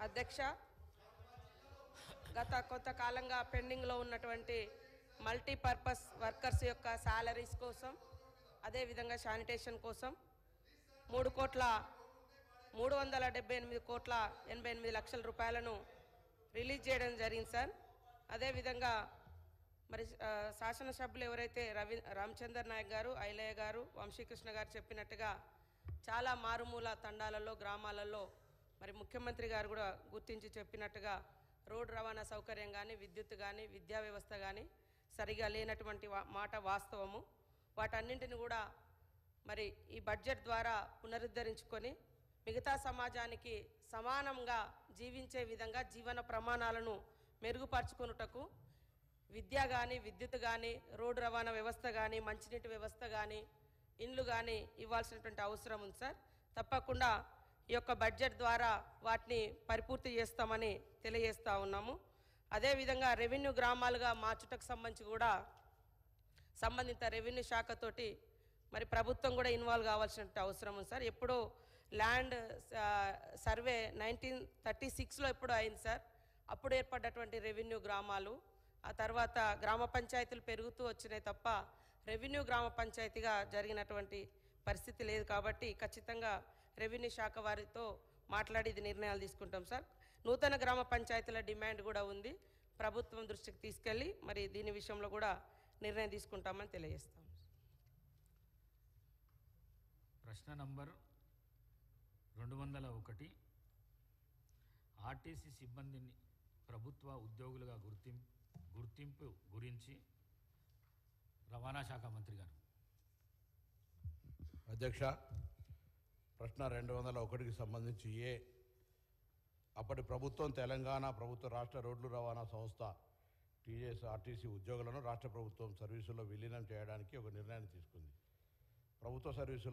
అధ్యక్ష గత కొంతకాలంగా పెండింగ్లో ఉన్నటువంటి మల్టీపర్పస్ వర్కర్స్ యొక్క శాలరీస్ కోసం అదేవిధంగా శానిటేషన్ కోసం మూడు కోట్ల మూడు వందల డెబ్బై ఎనిమిది కోట్ల ఎనభై ఎనిమిది లక్షల రూపాయలను రిలీజ్ చేయడం జరిగింది సార్ అదేవిధంగా మరి ఆ, శాసనసభ్యులు ఎవరైతే రవి రామచందర్ నాయక్ గారు ఐలయ్య గారు వంశీకృష్ణ గారు చెప్పినట్టుగా చాలా మారుమూల తండాలలో గ్రామాలలో మరి ముఖ్యమంత్రి గారు కూడా గుర్తించి చెప్పినట్టుగా రోడ్డు రవాణా సౌకర్యం కానీ విద్యుత్ కానీ విద్యా వ్యవస్థ కానీ సరిగా లేనటువంటి వా- మాట వాస్తవము వాటన్నింటిని కూడా మరి ఈ బడ్జెట్ ద్వారా పునరుద్ధరించుకొని మిగతా సమాజానికి సమానంగా జీవించే విధంగా జీవన ప్రమాణాలను మెరుగుపరుచుకొనుటకు విద్య కానీ విద్యుత్ కానీ రోడ్డు రవాణా వ్యవస్థ కానీ మంచినీటి వ్యవస్థ కానీ ఇండ్లు కానీ ఇవ్వాల్సినటువంటి అవసరం ఉంది సార్ తప్పకుండా ఈ యొక్క బడ్జెట్ ద్వారా వాటిని పరిపూర్తి చేస్తామని తెలియజేస్తా ఉన్నాము అదేవిధంగా రెవెన్యూ గ్రామాలుగా మార్చుటకు సంబంధించి కూడా సంబంధిత రెవెన్యూ శాఖతోటి మరి ప్రభుత్వం కూడా ఇన్వాల్వ్ కావాల్సిన అవసరం ఉంది సార్ ఎప్పుడో ల్యాండ్ ఆ, సర్వే నైన్టీన్ థర్టీ సిక్స్లో ఎప్పుడో అయింది సార్ అప్పుడు ఏర్పడ్డటువంటి రెవెన్యూ గ్రామాలు ఆ తర్వాత గ్రామ పంచాయతీలు పెరుగుతూ వచ్చినాయి తప్ప రెవెన్యూ గ్రామ పంచాయతీగా జరిగినటువంటి పరిస్థితి లేదు కాబట్టి ఖచ్చితంగా రెవెన్యూ శాఖ వారితో మాట్లాడి ఇది నిర్ణయాలు తీసుకుంటాం సార్ నూతన గ్రామ పంచాయతీల డిమాండ్ కూడా ఉంది ప్రభుత్వం దృష్టికి తీసుకెళ్ళి మరి దీని విషయంలో కూడా నిర్ణయం తీసుకుంటామని తెలియజేస్తాం ప్రశ్న నంబర్ రెండు వందల ఒకటి ఆర్టీసీ సిబ్బందిని ప్రభుత్వ ఉద్యోగులుగా గుర్తిం గుర్తింపు గురించి రవాణా శాఖ మంత్రి గారు అధ్యక్ష ప్రశ్న రెండు వందల ఒకటికి సంబంధించి ఏ అప్పటి ప్రభుత్వం తెలంగాణ ప్రభుత్వ రాష్ట్ర రోడ్లు రవాణా సంస్థ టీజేఎస్ ఆర్టీసీ ఉద్యోగులను రాష్ట్ర ప్రభుత్వం సర్వీసుల్లో విలీనం చేయడానికి ఒక నిర్ణయాన్ని తీసుకుంది ప్రభుత్వ సర్వీసులు